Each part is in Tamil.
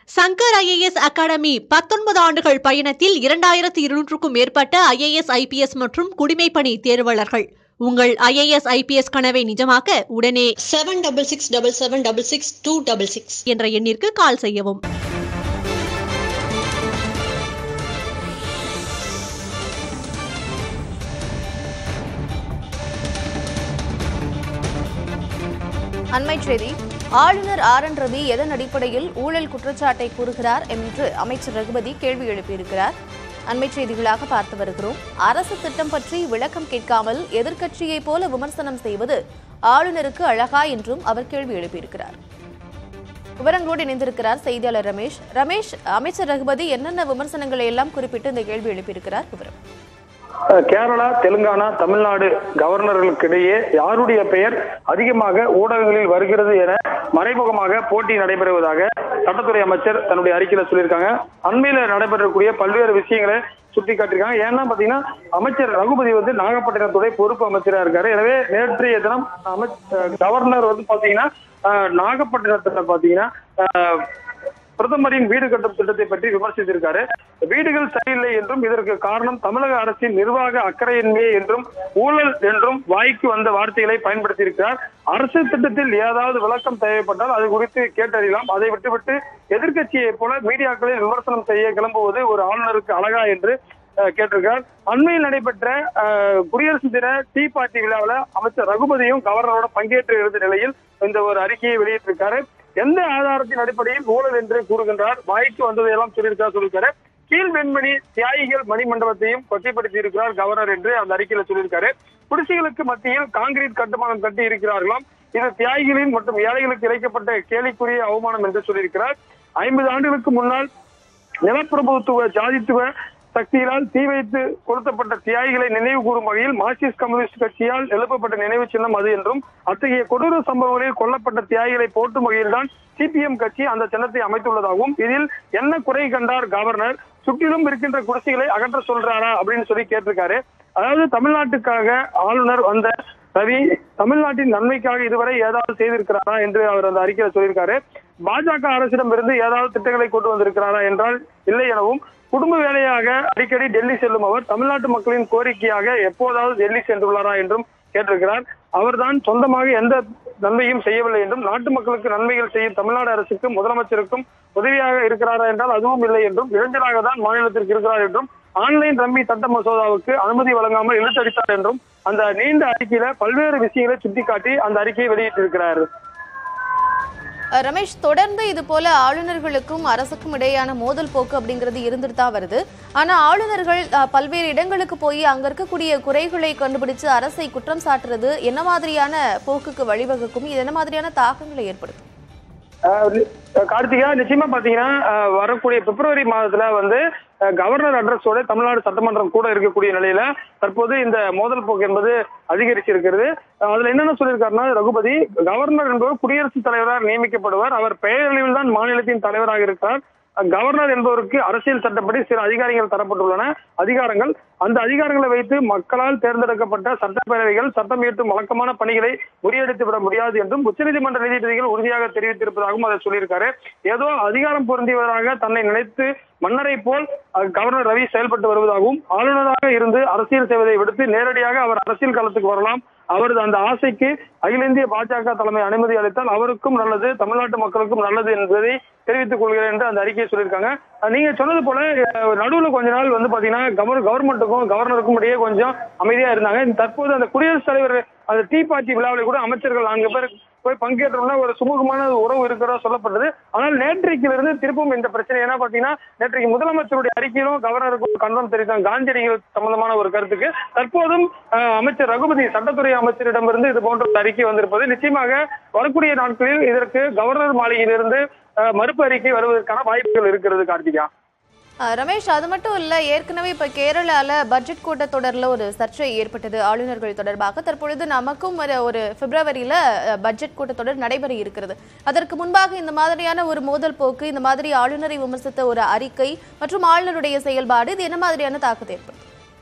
சங்கர் ஐஏஎஸ் அகாடமி பத்தொன்பது ஆண்டுகள் பயணத்தில் இரண்டாயிரத்து இருநூற்றுக்கும் மேற்பட்ட ஐஏஎஸ் ஐபிஎஸ் மற்றும் குடிமைப்பணி தேர்வாளர்கள் உங்கள் ஐஏஎஸ் ஐபிஎஸ் கனவை நிஜமாக்க உடனே seven double six double seven double six two double six என்ற எண்ணிற்கு கால் செய்யவும் அண்மைச் செய்தி ஆளுநர் ஆர் என் ரவி எதன் அடிப்படையில் ஊழல் குற்றச்சாட்டை கூறுகிறார் என்று அமைச்சர் ரகுபதி கேள்வி எழுப்பியிருக்கிறார் அண்மைச் செய்திகளாக பார்த்து வருகிறோம் அரசு திட்டம் பற்றி விளக்கம் கேட்காமல் எதிர்க்கட்சியைப் போல விமர்சனம் செய்வது ஆளுநருக்கு அழகா என்றும் அவர் கேள்வி எழுப்பியிருக்கிறார் விவரங்களோடு இணைந்திருக்கிறார் செய்தியாளர் ரமேஷ் ரமேஷ் அமைச்சர் ரகுபதி என்னென்ன விமர்சனங்களை எல்லாம் குறிப்பிட்டு இந்த கேள்வி எழுப்பியிருக்கிறார் விவரம் கேரளா தெலுங்கானா தமிழ்நாடு கவர்னர்களுக்கிடையே யாருடைய பெயர் அதிகமாக ஊடகங்களில் வருகிறது என மறைமுகமாக போட்டி நடைபெறுவதாக சட்டத்துறை அமைச்சர் தன்னுடைய அறிக்கையில சொல்லியிருக்காங்க அண்மையில நடைபெறக்கூடிய பல்வேறு விஷயங்களை சுட்டி காட்டியிருக்காங்க ஏன்னா பாத்தீங்கன்னா அமைச்சர் ரகுபதி வந்து நாகப்பட்டினத்துடைய பொறுப்பு அமைச்சரா இருக்காரு எனவே நேற்றைய தினம் அமைச்சர் கவர்னர் வந்து பாத்தீங்கன்னா அஹ், நாகப்பட்டினத்துல பாத்தீங்கன்னா அஹ், பிரதமரின் வீடு கட்டும் திட்டத்தை பற்றி விமர்சித்திருக்காரு வீடுகள் சரியில்லை என்றும் இதற்கு காரணம் தமிழக அரசின் நிர்வாக அக்கறையின்மை என்றும் ஊழல் என்றும் வாய்க்கு வந்த வார்த்தைகளை பயன்படுத்தியிருக்கிறார் அரசு திட்டத்தில் ஏதாவது விளக்கம் தேவைப்பட்டால் அது குறித்து கேட்டறியலாம் அதை விட்டுவிட்டு எதிர்க்கட்சியை போல மீடியாக்களில் விமர்சனம் செய்ய கிளம்புவது ஒரு ஆளுநருக்கு அழகா என்று அஹ், கேட்டிருக்கார் அண்மையில் நடைபெற்ற அஹ், குடியரசு தின டீ பார்ட்டி விழாவில் அமைச்சர் ரகுபதியும் கவர்னரோட பங்கேற்று இருந்த நிலையில் இந்த ஒரு அறிக்கையை வெளியிட்டிருக்காரு எந்த ஆதாரத்தின் அடிப்படையில் ஊழல் என்று கூறுகின்றார் வாய்க்கு வந்ததையெல்லாம் சொல்லியிருக்கார் சொல்லியிருக்காரு கீழ் வெண்மணி தியாகிகள் மணிமண்டபத்தையும் கொச்சைப்படுத்தி இருக்கிறார் கவர்னர் என்று அந்த அறிக்கையில சொல்லியிருக்காரு குடிசைகளுக்கு மத்தியில் காங்கிரீட் கட்டுமானம் கட்டி இருக்கிறார்களாம் இது தியாகிகளின் மற்றும் ஏழைகளுக்கு இழைக்கப்பட்ட கேலிக்குரிய அவமானம் என்று சொல்லியிருக்கிறார் ஐம்பது ஆண்டுகளுக்கு முன்னால் நிலப்பிரபுத்துவ ஜாதித்துவ சக்தியினால் தீ வைத்து கொளுத்தப்பட்ட தியாகிகளை நினைவு கூறும் வகையில் மார்க்சிஸ்ட் கம்யூனிஸ்ட் கட்சியால் எழுப்பப்பட்ட நினைவு சின்னம் அது என்றும் அத்தகைய கொடூர சம்பவங்களில் கொல்லப்பட்ட தியாகிகளை போற்றும் வகையில்தான் சிபிஎம் கட்சி அந்த சின்னத்தை அமைத்துள்ளதாகவும் இதில் என்ன குறை கண்டார் கவர்னர் சுற்றிலும் இருக்கின்ற குடிசைகளை அகற்ற சொல்றாரா அப்படின்னு சொல்லி கேட்டிருக்காரு அதாவது தமிழ்நாட்டுக்காக ஆளுநர் வந்த ரவி தமிழ்நாட்டின் நன்மைக்காக இதுவரை ஏதாவது செய்திருக்கிறாரா என்று அவர் அந்த அறிக்கையில சொல்லியிருக்காரு பாஜக அரசிடம் இருந்து ஏதாவது திட்டங்களை கொண்டு வந்திருக்கிறாரா என்றால் இல்லை எனவும் குடும்ப வேலையாக அடிக்கடி டெல்லி செல்லும் அவர் தமிழ்நாட்டு மக்களின் கோரிக்கையாக எப்போதாவது டெல்லி சென்றுள்ளாரா என்றும் கேட்டிருக்கிறார் அவர்தான் சொந்தமாக எந்த நன்மையும் செய்யவில்லை என்றும் நாட்டு மக்களுக்கு நன்மைகள் செய்யும் தமிழ்நாடு அரசுக்கும் முதலமைச்சருக்கும் உதவியாக இருக்கிறாரா என்றால் அதுவும் இல்லை என்றும் இளைஞராக தான் மாநிலத்திற்கு இருக்கிறார் என்றும் ஆன்லைன் ரம்மி சட்ட மசோதாவுக்கு அனுமதி வழங்காமல் இழுத்தடித்தார் என்றும் அந்த நீண்ட அறிக்கையில பல்வேறு விஷயங்களை சுட்டிக்காட்டி அந்த அறிக்கையை வெளியிட்டிருக்கிறார் அஹ் ரமேஷ் தொடர்ந்து இது போல ஆளுநர்களுக்கும் அரசுக்கும் இடையேயான மோதல் போக்கு அப்படிங்கிறது இருந்துட்டு தான் வருது ஆனா ஆளுநர்கள் அஹ், பல்வேறு இடங்களுக்கு போய் அங்க இருக்கக்கூடிய குறைகளை கண்டுபிடிச்சு அரசை குற்றம் சாட்டுறது என்ன மாதிரியான போக்குக்கு வழிவகுக்கும் இது என்ன மாதிரியான தாக்கங்களை ஏற்படுத்தும் ஆஹ் கார்த்திகா நிச்சயமா பாத்தீங்கன்னா ஆஹ் வரக்கூடிய பிப்ரவரி மாதத்துல வந்து ஆஹ் கவர்னர் அட்ரஸோட தமிழ்நாடு சட்டமன்றம் கூட இருக்கக்கூடிய நிலையில தற்போது இந்த மோதல் போக்கு என்பது அதிகரிச்சிருக்கிறது ஆஹ் அதுல என்னென்ன சொல்லியிருக்காருன்னா ரகுபதி கவர்னர் என்பவர் குடியரசுத் தலைவராக நியமிக்கப்படுவார் அவர் பெயரளவில் தான் மாநிலத்தின் தலைவராக இருக்கிறார் அஹ் கவர்னர் என்பவருக்கு அரசியல் சட்டப்படி சில அதிகாரங்கள் தரப்பட்டுள்ளன அதிகாரங்கள் அந்த அதிகாரங்களை வைத்து மக்களால் தேர்ந்தெடுக்கப்பட்ட சட்டப்பேரவைகள் சட்டம் இயற்றும் வழக்கமான பணிகளை முறியடித்து விட முடியாது என்றும் உச்சநீதிமன்ற நீதிபதிகள் உறுதியாக தெரிவித்திருப்பதாகவும் அதை சொல்லியிருக்காரு ஏதோ அதிகாரம் பொருந்தியவராக தன்னை நினைத்து மன்னரை போல் அஹ், கவர்னர் ரவி செயல்பட்டு வருவதாகவும் ஆளுநராக இருந்து அரசியல் செய்வதை விடுத்து நேரடியாக அவர் அரசியல் களத்துக்கு வரலாம் அவரது அந்த ஆசைக்கு அகில இந்திய பாஜக தலைமை அனுமதி அளித்தால் அவருக்கும் நல்லது தமிழ்நாட்டு மக்களுக்கும் நல்லது என்பதை தெரிவித்துக் கொள்கிறேன் என்று அந்த அறிக்கையை சொல்லியிருக்காங்க அஹ், நீங்க சொன்னது போல அஹ், நடுவுல கொஞ்ச நாள் வந்து பாத்தீங்கன்னா கவர் கவர்மெண்ட்டுக்கும் கவர்னருக்கும் இடையே கொஞ்சம் அமைதியா இருந்தாங்க தற்போது அந்த குடியரசுத் தலைவர் அந்த டீ பார்ட்டி விழாவில் கூட அமைச்சர்கள் நான்கு பேர் போய் பங்கேற்றோம்னா ஒரு சுமூகமான உறவு இருக்கிறதா சொல்லப்பட்டது ஆனால் நேற்றைக்கிலிருந்து திருப்பும் இந்த பிரச்சனை என்ன பாத்தீங்கன்னா நேற்றைக்கு முதலமைச்சருடைய அறிக்கையிலும் கவர்னருக்கும் கண்டனம் தெரிவித்தாங்க காந்தியடிகள் சம்பந்தமான ஒரு கருத்துக்கு தற்போதும் அஹ், அமைச்சர் ரகுபதி சட்டத்துறை அமைச்சரிடமிருந்து இது போன்ற ஒரு அறிக்கை வந்திருப்பது நிச்சயமாக வரக்கூடிய நாட்களில் இதற்கு கவர்னர் மாளிகையிலிருந்து அஹ், மறுப்பு அறிக்கை வருவதற்கான வாய்ப்புகள் இருக்கிறது கார்த்திகா அஹ் ரமேஷ் அது மட்டும் இல்ல ஏற்கனவே இப்ப கேரளால பட்ஜெட் கூட்டத்தொடர்ல ஒரு சர்ச்சை ஏற்பட்டது ஆளுநர்கள் தொடர்பாக தற்பொழுது நமக்கும் ஒரு ஒரு பிப்ரவரியில அஹ், பட்ஜெட் கூட்டத்தொடர் நடைபெற இருக்கிறது அதற்கு முன்பாக இந்த மாதிரியான ஒரு மோதல் போக்கு இந்த மாதிரி ஆளுநரை விமர்சித்த ஒரு அறிக்கை மற்றும் ஆளுநருடைய செயல்பாடு இது என்ன மாதிரியான தாக்கத்தை ஏற்படுத்தும்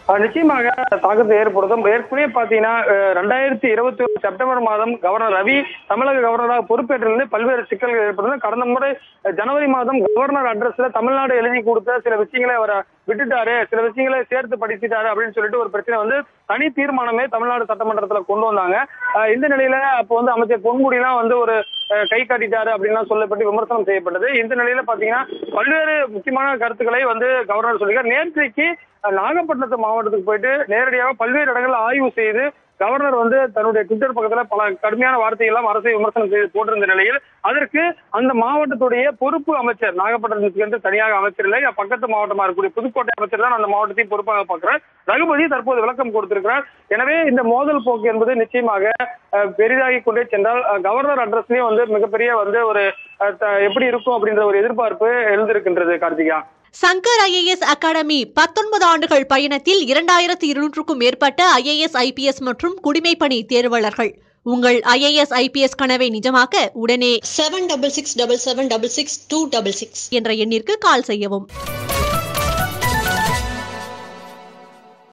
அஹ், நிச்சயமாக தாக்கத்தை ஏற்படுத்தும் ஏற்கனவே பாத்தீங்கன்னா அஹ், ரெண்டாயிரத்தி இருபத்தி ஒன்று செப்டம்பர் மாதம் கவர்னர் ரவி தமிழக கவர்னராக பொறுப்பேற்றிலிருந்து பல்வேறு சிக்கல்கள் ஏற்பட்டது கடந்த முறை அஹ், ஜனவரி மாதம் கவர்னர் அட்ரஸ்ல தமிழ்நாடு எழுதி கொடுத்த சில விஷயங்களை அவர் விட்டுட்டாரு சில விஷயங்களை சேர்த்து படிச்சுட்டாரு அப்படின்னு சொல்லிட்டு ஒரு பிரச்சனை வந்து தனி தீர்மானமே தமிழ்நாடு சட்டமன்றத்துல கொண்டு வந்தாங்க அஹ், இந்த நிலையில அப்போ வந்து அமைச்சர் பொன்முடிலாம் வந்து ஒரு அஹ், கை காட்டிட்டாரு அப்படின்லாம் சொல்லப்பட்டு விமர்சனம் செய்யப்பட்டது இந்த நிலையில பாத்தீங்கன்னா பல்வேறு முக்கியமான கருத்துக்களை வந்து கவர்னர் சொல்லியிருக்கார் நேற்றைக்கு அஹ், நாகப்பட்டினத்து மாவட்டத்துக்கு போயிட்டு நேரடியாக பல்வேறு இடங்களில் ஆய்வு செய்து கவர்னர் வந்து தன்னுடைய ட்விட்டர் பக்கத்துல பல கடுமையான வார்த்தைகள்லாம் அரசை விமர்சனம் செய்து போட்டிருந்த நிலையில் அதற்கு அந்த மாவட்டத்துடைய பொறுப்பு அமைச்சர் நாகப்பட்டினத்துக்கு என்று தனியாக அமைச்சர் இல்லை பக்கத்து மாவட்டமா இருக்கக்கூடிய புதுக்கோட்டை அமைச்சர் தான் அந்த மாவட்டத்தையும் பொறுப்பாக பார்க்கிறார் ரகுபதி தற்போது விளக்கம் கொடுத்திருக்கிறார் எனவே இந்த மோதல் போக்கு என்பது நிச்சயமாக அஹ், பெரிதாகி கொண்டே சென்றால் அஹ், கவர்னர் அட்ரஸ்லயும் வந்து மிகப்பெரிய வந்து ஒரு அஹ், த- எப்படி இருக்கும் அப்படின்ற ஒரு எதிர்பார்ப்பு எழுந்திருக்கின்றது கார்த்திகா சங்கர் ஐஏஎஸ் அகாடமி பத்தொன்பது ஆண்டுகள் பயணத்தில் இரண்டாயிரத்து இருநூற்றுக்கும் மேற்பட்ட ஐஏஎஸ் ஐபிஎஸ் மற்றும் குடிமைப்பணி தேர்வாளர்கள் உங்கள் ஐஏஎஸ் ஐபிஎஸ் கனவை நிஜமாக்க உடனே seven double six double seven double six two double six என்ற எண்ணிற்கு கால் செய்யவும்